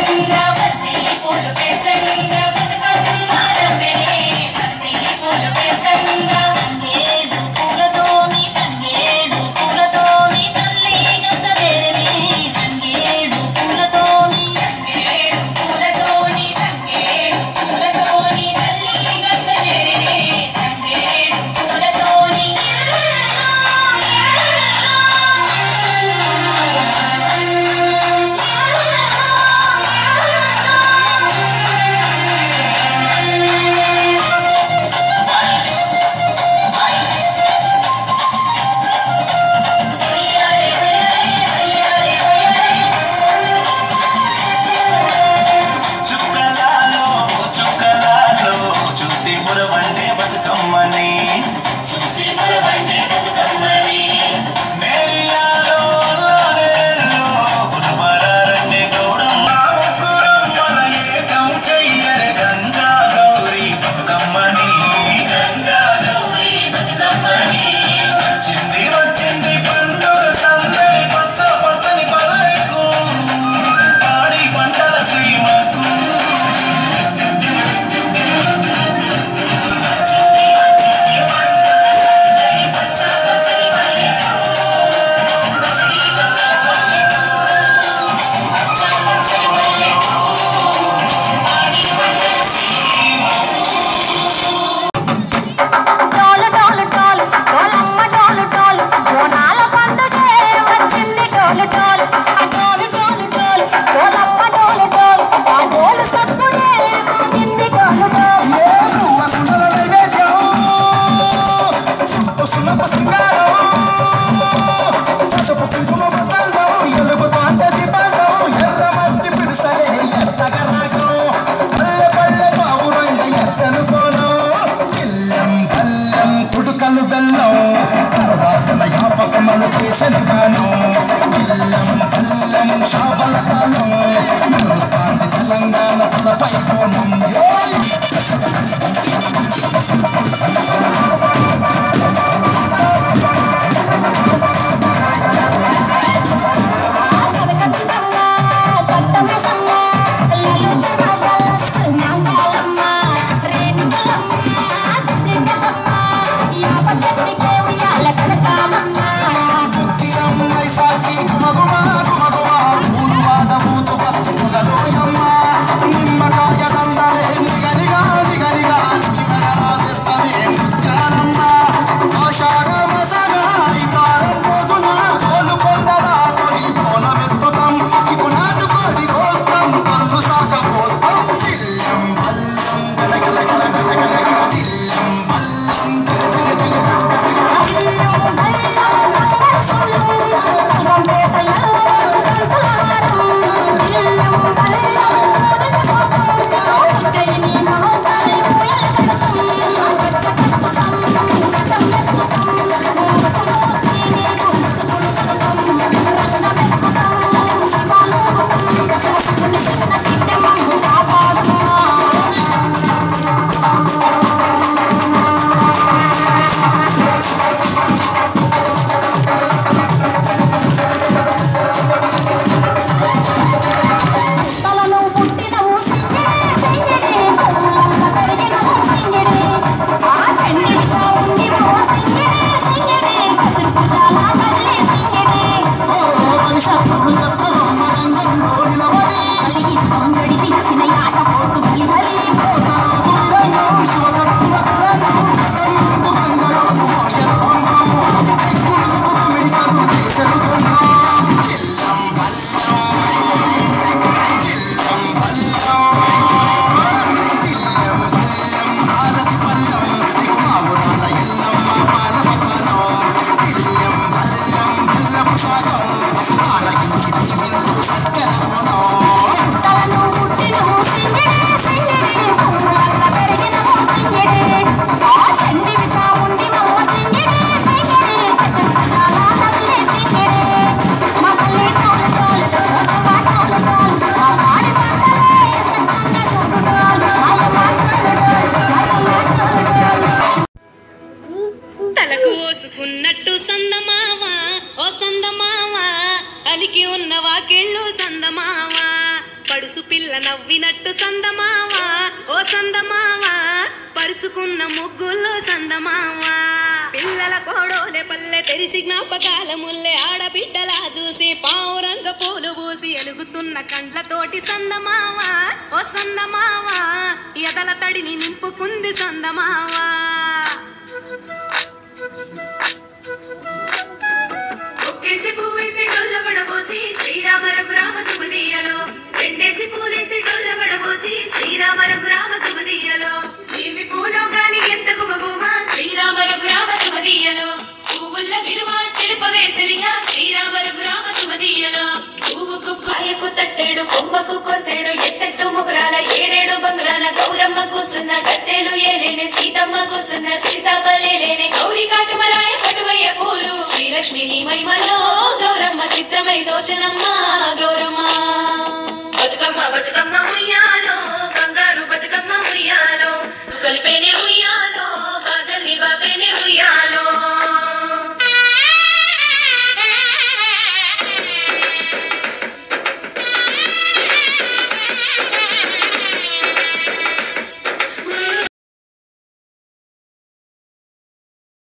పెంచంగా బంతి పూలు పెంచంగా బతుకమ్మ రమ్మెనే బంతి పూలు పెంచంగా తంగేడు పూలతోని తంగేడు పూలతోని తల్లి గద్దెరేని తంగేడు పూలతోని తంగేడు పూలతోని తంగేడు పూలతోని తల్లి గద్దెరేని తంగేడు పూలతోని చుక్కలాలో చుక్కలాలో చూసి మురవండే బతుకమ్మని చూసి మరవండి బతుకమ్మని నేరియాలో నేరులో పునమరారండే గౌరమ్మ ముగ్గురమ్మల ఏకం చెయ్యరే గంగా గౌరీ బతుకమ్మని గంగా గౌరీ బతుకమ్మని వచ్చింది వచ్చింది పండుగ సందడి పచ్చ పచ్చని పల్లెకు పాడి పంటల సీమకు డోలు డోలు డోలు డోలమ్మ డోలు డోలు బోనాల పండుగే వచ్చింది డోలు డోలు ఆ డోలు డోలు డోలు డోలమ్మ డోలు డోలు ఆ డోలు సప్పుడే మోగింది డోలు డోలు చేసిన గాను బెల్లం బెల్లం షాపల కాలం నడుస్తాంది తెలంగాణ తలపై కోణం ఏయ్! కనకదుర్గమ్మ పట్టమ సమ్మ లలితమ్మ నాందాలమ్మ రేణుకలమ్మ దుర్గమ్మ యాప చెట్టుకే ఉయ్యాల కనకాలమ్మ అమ్మాయి సాచి గుమగుమ గుమగుమ ఊరువాడ ఊతు పత్తు పొగలోయమ్మ నిమ్మకాయ దండ వచ్చినట్టు సందమావా ఓ సందమావా పరుసుకున్న ముగ్గుల్లో సందమావా పిల్లల కోడోలే పల్లె తెరిసి జ్ఞాపకాల ముల్లె ఆడబిడ్డలా చూసి పావురంగ పూలు పూసి ఎలుగుతున్న కండ్లతోటి సందమావా ఓ సందమావా ఎదల తడిని నింపుకుంది సందమావా ఒక్కేసి పువ్వేసి డొల్ల పడబోసి శ్రీరామ రఘురామ తుమదీయలో రెండేసి పూలేసి డొల్ల పడబోసి శ్రీరామ రఘురామ తుమదీయలో ఏమి పూలో గాని ఎంత గుమగుమ శ్రీరామ రఘురామ తుమదీయలో పువ్వుల్ల విలువ తెలుపవేసలిగా శ్రీరామ రఘురామ తుమదీయలో పువ్వుకు కాయకు తట్టేడు కొమ్మకు కోసేడు ఎత్తెత్తు ముగురాల ఏడేడు బంగ్లాల గౌరమ్మ కూసున్న గత్తెలు ఏలేని సీతమ్మ కూసున్న సీసాపలేలేని గౌరి కాటుమరాయ పటువయ్య పూలు శ్రీలక్ష్మి నీ మహిమలో గౌరమ్మ చిత్రమై దోచనమ్మ గౌరమ్మ బతుకమ్మ బతుకమ్మ ఉయ్యాలో బంగారు బతుకమ్మ ఉయ్యాలో కలిపేనే